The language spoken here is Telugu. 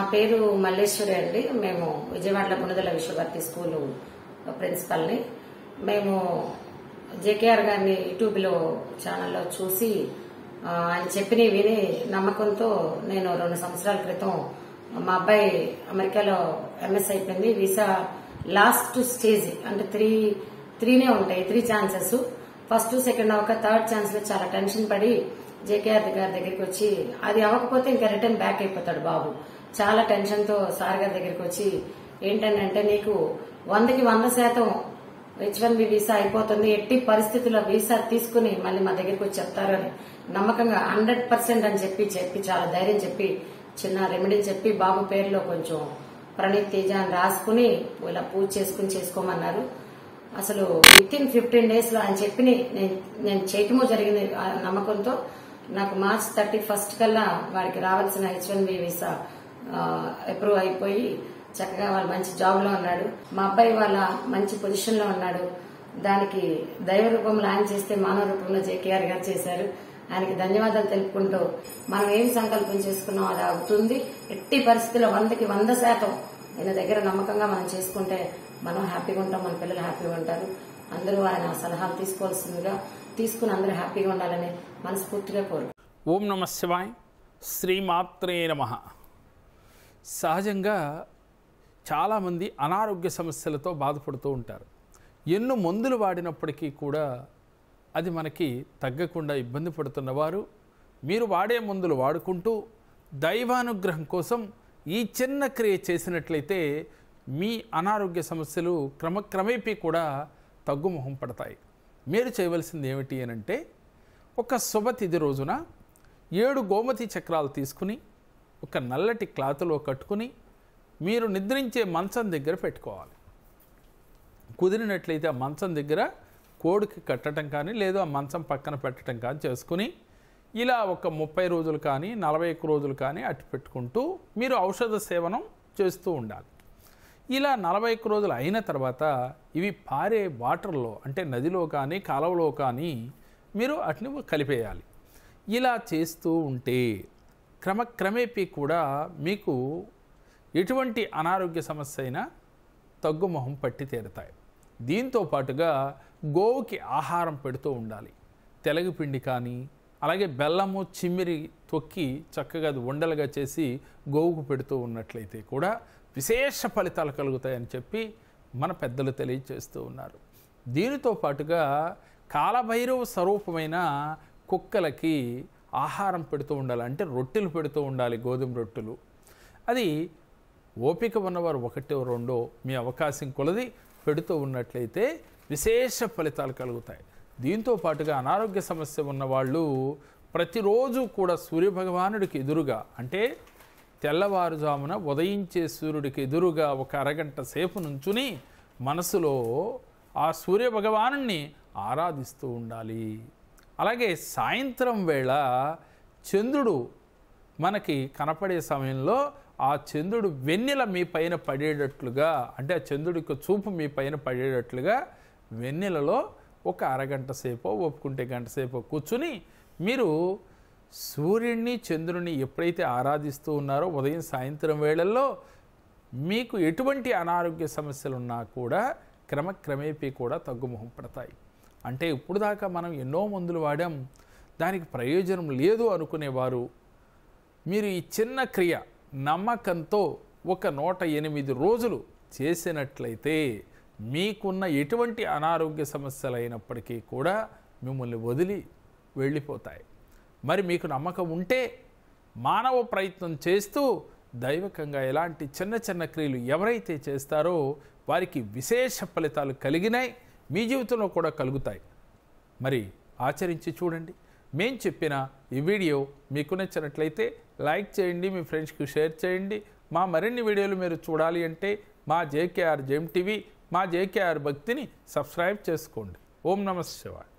పేరు మల్లేశ్వరి అండి మేము విజయవాడలో పునదల విశ్వభారతి స్కూలు ప్రిన్సిపల్ని మేము జేకేఆర్ గారిని యూట్యూబ్లో ఛానల్లో చూసి ఆ, ఆయన చెప్పినవి విని నమ్మకంతో నేను రెండు సంవత్సరాల క్రితం మా అబ్బాయి అమెరికాలో ఎంఎస్ అయిపోయింది వీసా లాస్ట్ స్టేజ్ అంటే త్రీ త్రీనే ఉంటాయి త్రీ ఛాన్సెస్ ఫస్ట్ సెకండ్ అవ్వక థర్డ్ ఛాన్స్ లో చాలా టెన్షన్ పడి జేకేఆర్ గారి దగ్గరికి వచ్చి అది అవ్వకపోతే ఇంకా రిటర్న్ బ్యాక్ అయిపోతాడు బాబు చాలా టెన్షన్ తో సార్ గారి దగ్గరికి వచ్చి ఏంటంటే నీకు వందకి వంద శాతం హెచ్ వన్ బి వీసా అయిపోతుంది ఎట్టి పరిస్థితుల్లో వీసా తీసుకుని మళ్ళీ మా దగ్గరికి వచ్చి చెప్తారని నమ్మకంగా హండ్రెడ్ పర్సెంట్ అని చెప్పి చెప్పి చాలా ధైర్యం చెప్పి చిన్న రెమెడీ చెప్పి బాబు పేరులో కొంచెం ప్రణీత్ తేజ అని రాసుకుని ఇలా పూజ చేసుకుని చేసుకోమన్నారు అసలు విత్ ఇన్ ఫిఫ్టీన్ డేస్ లో ఆయన చెప్పి నేను నేను చేయటమో జరిగింది ఆ నమ్మకంతో నాకు మార్చ్ థర్టీ ఫస్ట్ కల్లా వాడికి రావాల్సిన H one B visa approve అయిపోయి చక్కగా వాళ్ళు మంచి జాబ్ లో ఉన్నాడు మా అబ్బాయి వాళ్ళ మంచి పొజిషన్ లో ఉన్నాడు దానికి దైవ రూపంలో ఆయన చేస్తే మానవ రూపంలో జేకేఆర్ గారు చేశారు ఆయనకి ధన్యవాదాలు తెలుపుకుంటూ మనం ఏం సంకల్పం చేసుకున్నాం అది అవుతుంది ఎట్టి పరిస్థితుల్లో వందకి వంద శాతం ఆయన దగ్గర నమ్మకంగా మనం చేసుకుంటే మనం హ్యాపీగా ఉంటాం మన పిల్లలు హ్యాపీగా ఉంటారు అందరూ ఆయన సలహాలు తీసుకోవాల్సిందిగా తీసుకుని అందరూ హ్యాపీగా ఉండాలని మనస్ఫూర్తిగా కోరు ఓం నమ శివాయ్ శ్రీమాత్రే నమ సహజంగా చాలామంది అనారోగ్య సమస్యలతో బాధపడుతూ ఉంటారు ఎన్నో మందులు వాడినప్పటికీ కూడా అది మనకి తగ్గకుండా ఇబ్బంది పడుతున్నవారు మీరు వాడే మందులు వాడుకుంటూ దైవానుగ్రహం కోసం ఈ చిన్న క్రియ చేసినట్లయితే మీ అనారోగ్య సమస్యలు క్రమక్రమేపీ కూడా తగ్గుముఖం పడతాయి మీరు చేయవలసింది ఏమిటి అని అంటే ఒక శుభతిథి రోజున ఏడు గోమతి చక్రాలు తీసుకుని ఒక నల్లటి క్లాతులో కట్టుకుని మీరు నిద్రించే మంచం దగ్గర పెట్టుకోవాలి కుదిరినట్లయితే ఆ మంచం దగ్గర కోడికి కట్టడం కానీ లేదా ఆ మంచం పక్కన పెట్టడం కానీ చేసుకుని ఇలా ఒక ముప్పై రోజులు కానీ నలభై ఒక్క రోజులు కానీ అట్టు పెట్టుకుంటూ మీరు ఔషధ సేవనం చేస్తూ ఉండాలి ఇలా నలభై ఒక్క రోజులు అయిన తర్వాత ఇవి పారే వాటర్లో అంటే నదిలో కానీ కాలువలో కానీ మీరు వాటిని కలిపేయాలి ఇలా చేస్తూ ఉంటే క్రమక్రమేపీ కూడా మీకు ఎటువంటి అనారోగ్య సమస్య అయినా తగ్గుమొహం పట్టి తీరుతాయి దీంతో పాటుగా గోవుకి ఆహారం పెడుతూ ఉండాలి తెలగపిండి కానీ అలాగే బెల్లము చిమ్మిరి తొక్కి చక్కగా అది ఉండలుగా చేసి గోవుకు పెడుతూ ఉన్నట్లయితే కూడా విశేష ఫలితాలు కలుగుతాయని చెప్పి మన పెద్దలు తెలియజేస్తూ ఉన్నారు దీనితో పాటుగా కాలభైరవ స్వరూపమైన కుక్కలకి ఆహారం పెడుతూ ఉండాలి అంటే రొట్టెలు పెడుతూ ఉండాలి గోధుమ రొట్టెలు అది ఓపిక ఉన్నవారు ఒకటో రెండో మీ అవకాశం కొలది పెడుతూ ఉన్నట్లయితే విశేష ఫలితాలు కలుగుతాయి దీంతో పాటుగా అనారోగ్య సమస్య ఉన్నవాళ్ళు ప్రతిరోజు కూడా సూర్యభగవానుడికి ఎదురుగా అంటే తెల్లవారుజామున ఉదయించే సూర్యుడికి ఎదురుగా ఒక అరగంట సేపు నుంచుని మనసులో ఆ సూర్యభగవాను ఆరాధిస్తూ ఉండాలి అలాగే సాయంత్రం వేళ చంద్రుడు మనకి కనపడే సమయంలో ఆ చంద్రుడు వెన్నెల మీ పైన పడేటట్లుగా అంటే ఆ చంద్రుడి యొక్క చూపు మీ పైన పడేటట్లుగా వెన్నెలలో ఒక అరగంట సేపో ఒప్పుకుంటే గంట సేపో కూర్చుని మీరు సూర్యుడిని చంద్రుని ఎప్పుడైతే ఆరాధిస్తూ ఉన్నారో ఉదయం సాయంత్రం వేళల్లో మీకు ఎటువంటి అనారోగ్య సమస్యలు ఉన్నా కూడా క్రమక్రమేపీ కూడా తగ్గుముఖం పడతాయి అంటే ఇప్పుడు దాకా మనం ఎన్నో మందులు వాడాం దానికి ప్రయోజనం లేదు అనుకునేవారు మీరు ఈ చిన్న క్రియ నమ్మకంతో ఒక నూట ఎనిమిది రోజులు చేసినట్లయితే మీకున్న ఎటువంటి అనారోగ్య సమస్యలు అయినప్పటికీ కూడా మిమ్మల్ని వదిలి వెళ్ళిపోతాయి మరి మీకు నమ్మకం ఉంటే మానవ ప్రయత్నం చేస్తూ దైవకంగా ఎలాంటి చిన్న చిన్న క్రియలు ఎవరైతే చేస్తారో వారికి విశేష ఫలితాలు కలిగినాయి మీ జీవితంలో కూడా కలుగుతాయి మరి ఆచరించి చూడండి మేం చెప్పిన ఈ వీడియో మీకు నచ్చినట్లయితే లైక్ చేయండి మీ ఫ్రెండ్స్కి షేర్ చేయండి మా మరిన్ని వీడియోలు మీరు చూడాలి అంటే మా జేకేఆర్ జెమ్ టీవీ మా జేకేఆర్ భక్తిని సబ్స్క్రైబ్ చేసుకోండి ఓం నమ శివాయ